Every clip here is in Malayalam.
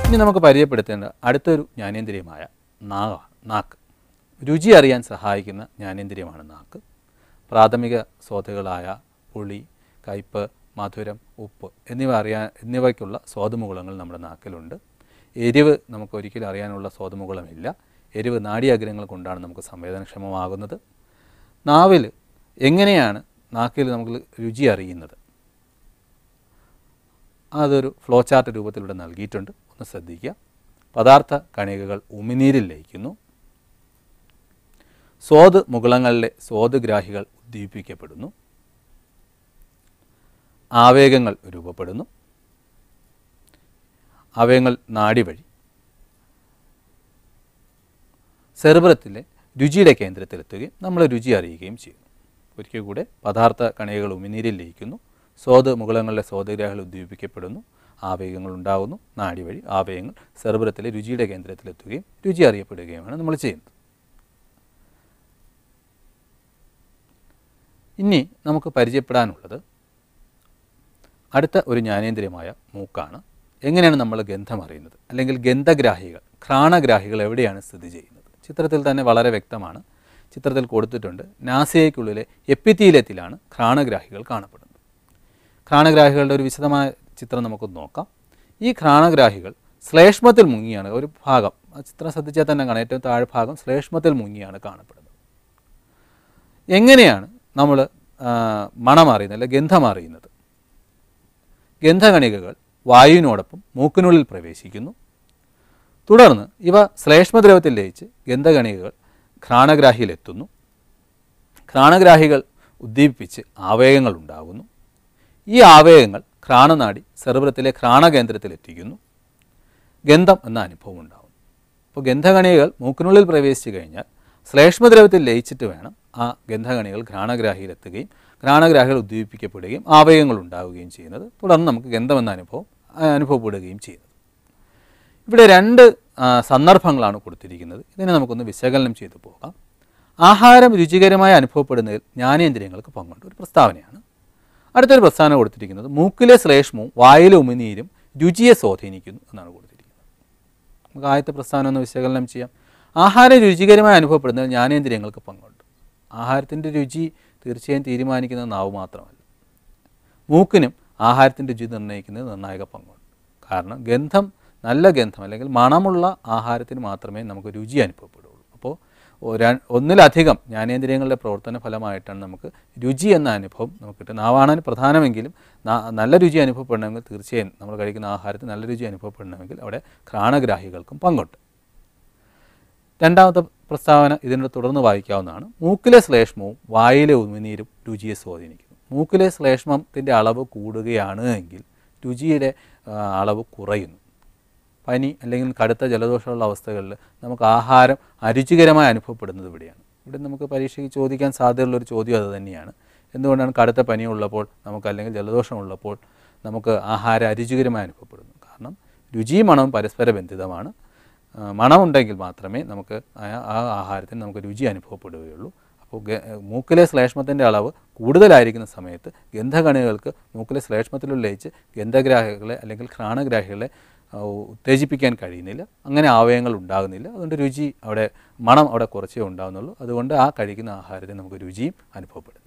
ഇനി നമുക്ക് പരിചയപ്പെടുത്തേണ്ട അടുത്തൊരു ജ്ഞാനേന്ദ്രിയമായ നാഗാണ് നാക്ക് രുചി അറിയാൻ സഹായിക്കുന്ന ജ്ഞാനേന്ദ്രിയമാണ് നാക്ക് പ്രാഥമിക സ്വാദുകളായ പുളി കയ്പ് മധുരം ഉപ്പ് എന്നിവ അറിയാൻ എന്നിവയ്ക്കുള്ള സ്വാദുമുകുളങ്ങൾ നമ്മുടെ നാക്കിലുണ്ട് എരിവ് നമുക്ക് ഒരിക്കലും അറിയാനുള്ള സ്വാദുമുകുളമില്ല എരിവ് നാഡീഅഗ്രങ്ങൾ കൊണ്ടാണ് നമുക്ക് സംവേദനക്ഷമമാകുന്നത് നാവിൽ എങ്ങനെയാണ് നാക്കിൽ നമുക്ക് രുചി അറിയുന്നത് അതൊരു ഫ്ലോ ചാർട്ട് രൂപത്തിലൂടെ നൽകിയിട്ടുണ്ട് ഒന്ന് ശ്രദ്ധിക്കുക പദാർത്ഥ കണികകൾ ഉമിനീരിൽ ലയിക്കുന്നു സ്വാദ് മുകുളങ്ങളിലെ സ്വാദുഗ്രാഹികൾ ഉദ്ദീപിക്കപ്പെടുന്നു ആവേഗങ്ങൾ രൂപപ്പെടുന്നു ആവേഗങ്ങൾ നാഡി വഴി സെർബറത്തിലെ രുചിയുടെ കേന്ദ്രത്തിലെത്തുകയും നമ്മൾ രുചി അറിയുകയും ചെയ്യുന്നു ഒരിക്കൽ കൂടെ പദാർത്ഥ കണികകൾ ഉമിനീരിൽ ലയിക്കുന്നു സ്വാദ് മുകുളങ്ങളിലെ സ്വാദഗ്രാഹികൾ ഉദ്ദീപിക്കപ്പെടുന്നു ആവേഗങ്ങൾ ഉണ്ടാകുന്നു നാഡി വഴി ആവേഗങ്ങൾ സെർബറത്തിലെ രുചിയുടെ കേന്ദ്രത്തിലെത്തുകയും രുചി അറിയപ്പെടുകയുമാണ് നമ്മൾ ചെയ്യുന്നത് ഇനി നമുക്ക് പരിചയപ്പെടാനുള്ളത് അടുത്ത ഒരു ജ്ഞാനേന്ദ്രിയമായ മൂക്കാണ് എങ്ങനെയാണ് നമ്മൾ ഗന്ധം അറിയുന്നത് അല്ലെങ്കിൽ ഗന്ധഗ്രാഹികൾ ഘ്രാണഗ്രാഹികൾ എവിടെയാണ് സ്ഥിതി ചെയ്യുന്നത് ചിത്രത്തിൽ തന്നെ വളരെ വ്യക്തമാണ് ചിത്രത്തിൽ കൊടുത്തിട്ടുണ്ട് നാസിയയ്ക്കുള്ളിലെ എപ്പിത്തീലത്തിലാണ് ഘ്രാണഗ്രാഹികൾ കാണപ്പെടുന്നത് ഘ്രാണഗ്രാഹികളുടെ ഒരു വിശദമായ ചിത്രം നമുക്ക് നോക്കാം ഈ ഘ്രാണഗ്രാഹികൾ ശ്ലേഷ്മത്തിൽ മുങ്ങിയാണ് ഒരു ഭാഗം ആ ചിത്രം ശ്രദ്ധിച്ചാൽ തന്നെ കാണാം ഏറ്റവും താഴെ ഭാഗം ശ്ലേഷ്മത്തിൽ മുങ്ങിയാണ് കാണപ്പെടുന്നത് എങ്ങനെയാണ് നമ്മൾ മണം അറിയുന്നത് അല്ലെങ്കിൽ ഗന്ധം അറിയുന്നത് ഗന്ധകണികകൾ വായുവിനോടൊപ്പം മൂക്കിനുള്ളിൽ പ്രവേശിക്കുന്നു തുടർന്ന് ഇവ ശ്ലേഷ്മദ്രവത്തിൽ ലയിച്ച് ഗന്ധകണികകൾ ഘ്രാണഗ്രാഹിയിലെത്തുന്നു ഘ്രാണഗ്രാഹികൾ ഉദ്ദീപിപ്പിച്ച് ആവേഗങ്ങൾ ഉണ്ടാകുന്നു ഈ ആവേഗങ്ങൾ ഘ്രാണനാടി സെർബ്രത്തിലെ ഘ്രാണകേന്ദ്രത്തിലെത്തിക്കുന്നു ഗന്ധം എന്ന അനുഭവം ഉണ്ടാകുന്നു അപ്പോൾ ഗന്ധകണികകൾ മൂക്കിനുള്ളിൽ പ്രവേശിച്ചു കഴിഞ്ഞാൽ ശ്ലേഷ്മദ്രവത്തിൽ ലയിച്ചിട്ട് വേണം ആ ഗന്ധകണികൾ ഘ്രാണഗ്രാഹിയിലെത്തുകയും ഘ്രാണഗ്രാഹികൾ ഉദ്ദീപിക്കപ്പെടുകയും ആവേഗങ്ങൾ ഉണ്ടാവുകയും ചെയ്യുന്നത് തുടർന്ന് നമുക്ക് ഗന്ധം എന്ന അനുഭവം ആ, അനുഭവപ്പെടുകയും ചെയ്യുന്നത് ഇവിടെ രണ്ട് ആ, സന്ദർഭങ്ങളാണ് കൊടുത്തിരിക്കുന്നത് ഇതിനെ നമുക്കൊന്ന് വിശകലനം ചെയ്തു പോകാം ആഹാരം രുചികരമായി അനുഭവപ്പെടുന്നതിൽ ജ്ഞാനേന്ദ്രിയങ്ങൾക്ക് പങ്കുണ്ട് ഒരു പ്രസ്താവനയാണ് അടുത്തൊരു പ്രസ്താവന കൊടുത്തിരിക്കുന്നത് മൂക്കിലെ ശ്ലേഷ്മവും വായിലെ ഉമിനീരും രുചിയെ സ്വാധീനിക്കുന്നു എന്നാണ് കൊടുത്തിരിക്കുന്നത് നമുക്ക് ആദ്യത്തെ പ്രസ്താവന ഒന്ന് വിശകലനം ചെയ്യാം ആഹാരം രുചികരമായി അനുഭവപ്പെടുന്നതിൽ ജ്ഞാനേന്ദ്രിയങ്ങൾക്ക് പങ്കുണ്ട് ആഹാരത്തിൻ്റെ രുചി തീർച്ചയായും തീരുമാനിക്കുന്നത് നാവ് മാത്രമല്ല മൂക്കിനും ആഹാരത്തിൻ്റെ രുചി നിർണ്ണയിക്കുന്നത് നിർണായക പങ്കുണ്ട് കാരണം ഗന്ധം നല്ല ഗന്ധം അല്ലെങ്കിൽ മണമുള്ള ആഹാരത്തിന് മാത്രമേ നമുക്ക് രുചി അനുഭവപ്പെടുകയുള്ളൂ അപ്പോൾ ഒര- ഒന്നിലധികം ജ്ഞാനേന്ദ്രിയങ്ങളുടെ പ്രവർത്തന ഫലമായിട്ടാണ് നമുക്ക് രുചി എന്ന അനുഭവം നമുക്ക് കിട്ടുന്നത് നാവാണ് പ്രധാനമെങ്കിലും നാ- നല്ല രുചി അനുഭവപ്പെടണമെങ്കിൽ തീർച്ചയായും നമ്മൾ കഴിക്കുന്ന ആഹാരത്തിന് നല്ല രുചി അനുഭവപ്പെടണമെങ്കിൽ അവിടെ ഘ്രാണഗ്രാഹികൾക്കും പങ്കുണ്ട് രണ്ടാമത്തെ പ്രസ്താവന ഇതിനോട് തുടർന്ന് വായിക്കാവുന്നതാണ് മൂക്കിലെ ശ്ലേഷ്മവും വായിലെ ഉമിനീരും രുചിയെ സ്വാധീനിക്കുന്നു മൂക്കിലെ ശ്ലേഷ്മത്തിൻ്റെ അളവ് കൂടുകയാണ് എങ്കിൽ രുചിയുടെ ആ, അളവ് കുറയുന്നു പനി അല്ലെങ്കിൽ കടുത്ത ജലദോഷമുള്ള അവസ്ഥകളിൽ നമുക്ക് ആഹാരം അരുചികരമായി അനുഭവപ്പെടുന്നത് ഇവിടെയാണ് ഇവിടെ നമുക്ക് പരീക്ഷയ്ക്ക് ചോദിക്കാൻ സാധ്യതയുള്ള ഒരു ചോദ്യം അത് തന്നെയാണ് എന്തുകൊണ്ടാണ് കടുത്ത പനി ഉള്ളപ്പോൾ നമുക്ക് അല്ലെങ്കിൽ ജലദോഷം ഉള്ളപ്പോൾ നമുക്ക് ആഹാരം അരുചികരമായി അനുഭവപ്പെടുന്നു കാരണം രുചിയും മണവും പരസ്പര ബന്ധിതമാണ് ആ, മണമുണ്ടെങ്കിൽ മാത്രമേ നമുക്ക് ആ- ആ ആഹാരത്തിന് നമുക്ക് രുചി അനുഭവപ്പെടുകയുള്ളൂ അപ്പോൾ ഗ- മൂക്കിലെ ശ്ലേഷ്മത്തിൻ്റെ അളവ് കൂടുതലായിരിക്കുന്ന സമയത്ത് ഗന്ധകണികൾക്ക് മൂക്കിലെ ശ്ലേഷ്മത്തിൽ ലയിച്ച് ഗന്ധഗ്രാഹികളെ അല്ലെങ്കിൽ ഘ്രാണഗ്രാഹികളെ ആ, ഉത്തേജിപ്പിക്കാൻ കഴിയുന്നില്ല അങ്ങനെ ആവയങ്ങൾ ഉണ്ടാകുന്നില്ല അതുകൊണ്ട് രുചി അവിടെ മണം അവിടെ കുറച്ചേ ഉണ്ടാകുന്നുള്ളൂ അതുകൊണ്ട് ആ കഴിക്കുന്ന ആഹാരത്തിന് നമുക്ക് രുചിയും അനുഭവപ്പെടുന്നില്ല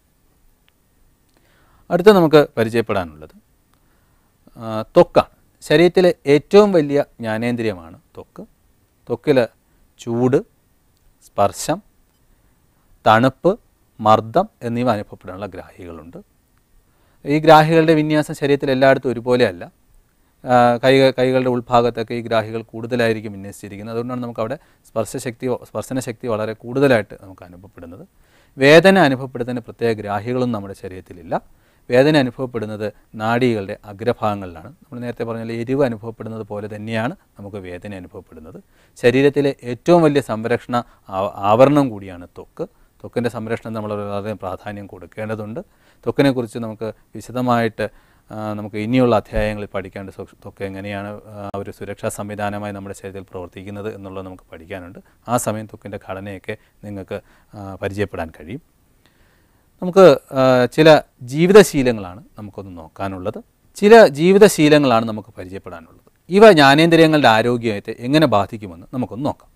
അടുത്ത നമുക്ക് പരിചയപ്പെടാനുള്ളത് ആ, ത്വക്കാണ് ശരീരത്തിലെ ഏറ്റവും വലിയ ജ്ഞാനേന്ദ്രിയമാണ് ത്വക്ക് ത്വക്കിൽ ചൂട് സ്പർശം തണുപ്പ് മർദ്ദം എന്നിവ അനുഭവപ്പെടാനുള്ള ഗ്രാഹികളുണ്ട് ഈ ഗ്രാഹികളുടെ വിന്യാസം ശരീരത്തിൽ എല്ലായിടത്തും ഒരുപോലെയല്ല ആ, കൈ കൈകളുടെ ഉൾഭാഗത്തൊക്കെ ഈ ഗ്രാഹികൾ കൂടുതലായിരിക്കും വിന്യസിച്ചിരിക്കുന്നത് അതുകൊണ്ടാണ് നമുക്ക് അവിടെ സ്പർശശക്തി സ്പർശന ശക്തി വളരെ കൂടുതലായിട്ട് നമുക്ക് അനുഭവപ്പെടുന്നത് വേദന അനുഭവപ്പെടുന്നതിന് പ്രത്യേക ഗ്രാഹികളും നമ്മുടെ ശരീരത്തിലില്ല വേദന അനുഭവപ്പെടുന്നത് നാഡികളുടെ അഗ്രഭാഗങ്ങളിലാണ് നമ്മൾ നേരത്തെ പറഞ്ഞ പോലെ എരിവ് അനുഭവപ്പെടുന്നത് പോലെ തന്നെയാണ് നമുക്ക് വേദന അനുഭവപ്പെടുന്നത് ശരീരത്തിലെ ഏറ്റവും വലിയ സംരക്ഷണ ആ- ആവരണം കൂടിയാണ് ത്വക്ക് ത്വക്കിൻ്റെ സംരക്ഷണം നമ്മൾ വളരെ പ്രാധാന്യം കൊടുക്കേണ്ടതുണ്ട് ത്വക്കിനെക്കുറിച്ച് നമുക്ക് വിശദമായിട്ട് ആ, നമുക്ക് ഇനിയുള്ള അധ്യായങ്ങളിൽ പഠിക്കേണ്ട സ്വ- ത്വക്ക് എങ്ങനെയാണ് ആ, ഒരു സുരക്ഷാ സംവിധാനമായി നമ്മുടെ ശരീരത്തിൽ പ്രവർത്തിക്കുന്നത് എന്നുള്ളത് നമുക്ക് പഠിക്കാനുണ്ട് ആ സമയം ത്വക്കിൻ്റെ ഘടനയൊക്കെ നിങ്ങൾക്ക് ആ, പരിചയപ്പെടാൻ കഴിയും നമുക്ക് ആ, ചില ജീവിതശീലങ്ങളാണ് നമുക്കൊന്ന് നോക്കാനുള്ളത് ചില ജീവിതശീലങ്ങളാണ് നമുക്ക് പരിചയപ്പെടാനുള്ളത് ഇവ ജ്ഞാനേന്ദ്രിയങ്ങളുടെ ആരോഗ്യത്തെ എങ്ങനെ ബാധിക്കുമെന്ന് നമുക്കൊന്ന് നോക്കാം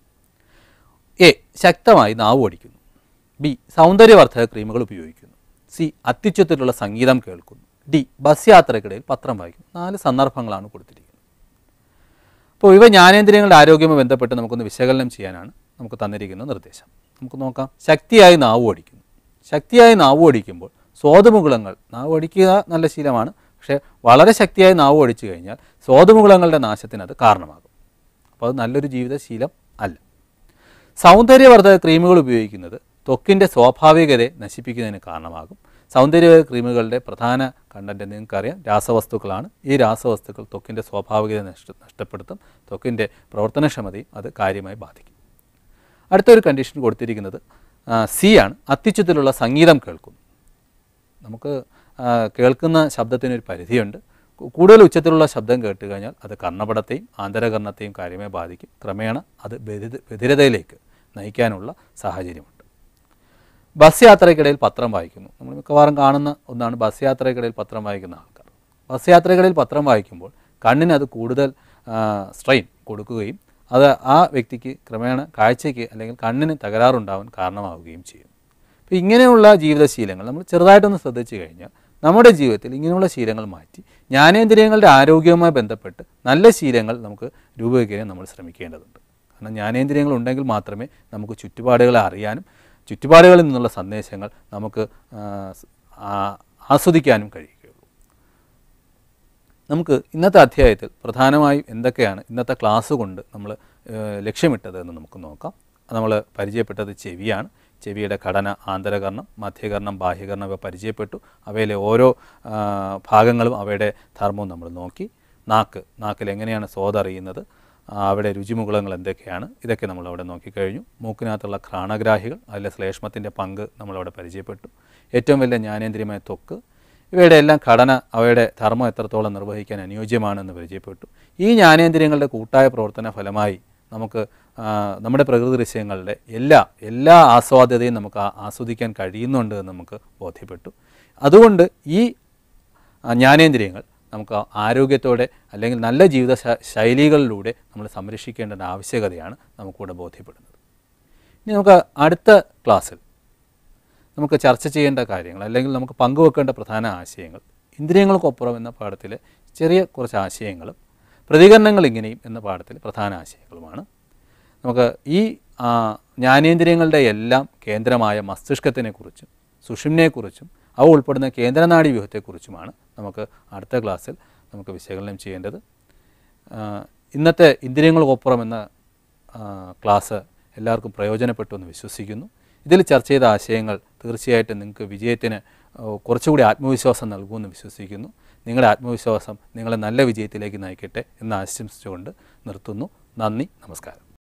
എ ശക്തമായി നാവ് ഓടിക്കുന്നു ബി സൗന്ദര്യവർദ്ധക ക്രീമുകൾ ഉപയോഗിക്കുന്നു സി അത്യുച്ചത്തിലുള്ള സംഗീതം കേൾക്കുന്നു ഡി ബസ് യാത്രക്കിടയിൽ പത്രം വായിക്കുന്നു നാല് സന്ദർഭങ്ങളാണ് കൊടുത്തിരിക്കുന്നത് അപ്പോൾ ഇവ ജ്ഞാനേന്ദ്രിയങ്ങളുടെ ആരോഗ്യവുമായി ബന്ധപ്പെട്ട് നമുക്കൊന്ന് വിശകലനം ചെയ്യാനാണ് നമുക്ക് തന്നിരിക്കുന്ന നിർദ്ദേശം നമുക്ക് നോക്കാം ശക്തിയായി നാവ് ഓടിക്കുന്നു ശക്തിയായി നാവ് ഓടിക്കുമ്പോൾ സ്വാദുമുകുളങ്ങൾ നാവ് ഓടിക്കുക നല്ല ശീലമാണ് പക്ഷേ വളരെ ശക്തിയായി നാവ് ഓടിച്ചു കഴിഞ്ഞാൽ സ്വാദുമുകുളങ്ങളുടെ നാശത്തിന് അത് കാരണമാകും അപ്പോൾ അത് നല്ലൊരു ജീവിതശീലം അല്ല സൗന്ദര്യവർദ്ധക ക്രീമുകൾ ഉപയോഗിക്കുന്നത് ത്വക്കിൻ്റെ സ്വാഭാവികതയെ നശിപ്പിക്കുന്നതിന് കാരണമാകും സൗന്ദര്യവർദ്ധക ക്രീമുകളുടെ പ്രധാന കണ്ടന്റ് നിങ്ങൾക്കറിയാം രാസവസ്തുക്കളാണ് ഈ രാസവസ്തുക്കൾ ത്വക്കിൻ്റെ സ്വാഭാവികത നഷ്ട നഷ്ടപ്പെടുത്തും ത്വക്കിൻ്റെ പ്രവർത്തനക്ഷമതയും അത് കാര്യമായി ബാധിക്കും അടുത്തൊരു കണ്ടീഷൻ കൊടുത്തിരിക്കുന്നത് സി ആണ് അത്യുച്ചത്തിലുള്ള സംഗീതം കേൾക്കുന്നു നമുക്ക് ആ, കേൾക്കുന്ന ശബ്ദത്തിനൊരു പരിധിയുണ്ട് കു- കൂടുതൽ ഉച്ചത്തിലുള്ള ശബ്ദം കേട്ട് കഴിഞ്ഞാൽ അത് കർണപടത്തെയും ആന്തരകർണത്തെയും കാര്യമായി ബാധിക്കും ക്രമേണ അത് ബധിര ബധിരതയിലേക്ക് നയിക്കാനുള്ള സാഹചര്യമുണ്ട് ബസ് യാത്രയ്ക്കിടയിൽ പത്രം വായിക്കുന്നു നമ്മൾ മിക്കവാറും കാണുന്ന ഒന്നാണ് ബസ് യാത്രയ്ക്കിടയിൽ പത്രം വായിക്കുന്ന ആൾക്കാർ ബസ് യാത്രകളിൽ പത്രം വായിക്കുമ്പോൾ കണ്ണിന് അത് കൂടുതൽ സ്ട്രെയിൻ കൊടുക്കുകയും അത് ആ വ്യക്തിക്ക് ക്രമേണ കാഴ്ചയ്ക്ക് അല്ലെങ്കിൽ കണ്ണിന് തകരാറുണ്ടാവാൻ കാരണമാവുകയും ചെയ്യും അപ്പോൾ ഇങ്ങനെയുള്ള ജീവിതശീലങ്ങൾ നമ്മൾ ചെറുതായിട്ടൊന്ന് ശ്രദ്ധിച്ചു കഴിഞ്ഞാൽ നമ്മുടെ ജീവിതത്തിൽ ഇങ്ങനെയുള്ള ശീലങ്ങൾ മാറ്റി ജ്ഞാനേന്ദ്രിയങ്ങളുടെ ആരോഗ്യവുമായി ബന്ധപ്പെട്ട് നല്ല ശീലങ്ങൾ നമുക്ക് രൂപീകരിക്കാൻ നമ്മൾ ശ്രമിക്കേണ്ടതുണ്ട് കാരണം ജ്ഞാനേന്ദ്രിയങ്ങൾ ഉണ്ടെങ്കിൽ മാത്രമേ നമുക്ക് ചുറ്റുപാടുകളെ അറിയാനും ചുറ്റുപാടുകളിൽ നിന്നുള്ള സന്ദേശങ്ങൾ നമുക്ക് ആ, സ്- ആ- ആസ്വദിക്കാനും കഴിയുകയുള്ളൂ നമുക്ക് ഇന്നത്തെ അധ്യായത്തിൽ പ്രധാനമായും എന്തൊക്കെയാണ് ഇന്നത്തെ ക്ലാസ് കൊണ്ട് നമ്മൾ ഏഹ്, ലക്ഷ്യമിട്ടത് എന്ന് നമുക്ക് നോക്കാം നമ്മൾ പരിചയപ്പെട്ടത് ചെവിയാണ് ചെവിയുടെ ഘടന ആന്തരകർണം മധ്യകർണം ബാഹ്യകർണം ഇവ പരിചയപ്പെട്ടു അവയിലെ ഓരോ ആ, ഭാഗങ്ങളും അവയുടെ ധർമ്മവും നമ്മൾ നോക്കി നാക്ക് നാക്കിൽ എങ്ങനെയാണ് സ്വാദറിയുന്നത് ആ, അവിടെ രുചിമുകുളങ്ങൾ എന്തൊക്കെയാണ് ഇതൊക്കെ നമ്മൾ അവിടെ നോക്കിക്കഴിഞ്ഞു മൂക്കിനകത്തുള്ള ഘ്രാണഗ്രാഹികൾ അതിലെ ശ്ലേഷ്മത്തിൻ്റെ പങ്ക് നമ്മളവിടെ പരിചയപ്പെട്ടു ഏറ്റവും വലിയ ജ്ഞാനേന്ദ്രിയമായ ത്വക്ക് ഇവയുടെ എല്ലാം ഘടന അവയുടെ ധർമ്മം എത്രത്തോളം നിർവഹിക്കാൻ അനുയോജ്യമാണെന്ന് പരിചയപ്പെട്ടു ഈ ജ്ഞാനേന്ദ്രിയങ്ങളുടെ കൂട്ടായ പ്രവർത്തന ഫലമായി നമുക്ക് ആ, നമ്മുടെ പ്രകൃതി ദൃശ്യങ്ങളുടെ എല്ലാ എല്ലാ ആസ്വാദ്യതയും നമുക്ക് ആ- ആസ്വദിക്കാൻ കഴിയുന്നുണ്ട് എന്ന് നമുക്ക് ബോധ്യപ്പെട്ടു അതുകൊണ്ട് ഈ ആ, ജ്ഞാനേന്ദ്രിയങ്ങൾ നമുക്ക് ആരോഗ്യത്തോടെ അല്ലെങ്കിൽ നല്ല ജീവിത ശ- ശൈലികളിലൂടെ നമ്മൾ സംരക്ഷിക്കേണ്ട ആവശ്യകതയാണ് നമുക്കിവിടെ ബോധ്യപ്പെടുന്നത് ഇനി നമുക്ക് അടുത്ത ക്ലാസ്സിൽ നമുക്ക് ചർച്ച ചെയ്യേണ്ട കാര്യങ്ങൾ അല്ലെങ്കിൽ നമുക്ക് പങ്കുവെക്കേണ്ട പ്രധാന ആശയങ്ങൾ ഇന്ദ്രിയങ്ങൾക്കൊപ്പുറം എന്ന പാഠത്തിലെ ചെറിയ കുറച്ച് ആശയങ്ങളും പ്രതികരണങ്ങൾ ഇങ്ങനെയും എന്ന പാഠത്തിൽ പ്രധാന ആശയങ്ങളുമാണ് നമുക്ക് ഈ ആ, ജ്ഞാനേന്ദ്രിയങ്ങളുടെ എല്ലാം കേന്ദ്രമായ മസ്തിഷ്കത്തിനെക്കുറിച്ചും സുഷിമ്നെക്കുറിച്ചും അവ ഉൾപ്പെടുന്ന കേന്ദ്രനാഡി വ്യൂഹത്തെക്കുറിച്ചുമാണ് നമുക്ക് അടുത്ത ക്ലാസ്സിൽ നമുക്ക് വിശകലനം ചെയ്യേണ്ടത് ആ, ഇന്നത്തെ ഇന്ദ്രിയങ്ങൾക്കൊപ്പുറം എന്ന ആ, ക്ലാസ് എല്ലാവർക്കും പ്രയോജനപ്പെട്ടു എന്ന് വിശ്വസിക്കുന്നു ഇതിൽ ചർച്ച ചെയ്ത ആശയങ്ങൾ തീർച്ചയായിട്ടും നിങ്ങൾക്ക് വിജയത്തിന് ഓ, കുറച്ചുകൂടി ആത്മവിശ്വാസം നൽകുമെന്ന് വിശ്വസിക്കുന്നു നിങ്ങളുടെ ആത്മവിശ്വാസം നിങ്ങളെ നല്ല വിജയത്തിലേക്ക് നയിക്കട്ടെ എന്ന് ആശംസിച്ചുകൊണ്ട് നിർത്തുന്നു നന്ദി നമസ്കാരം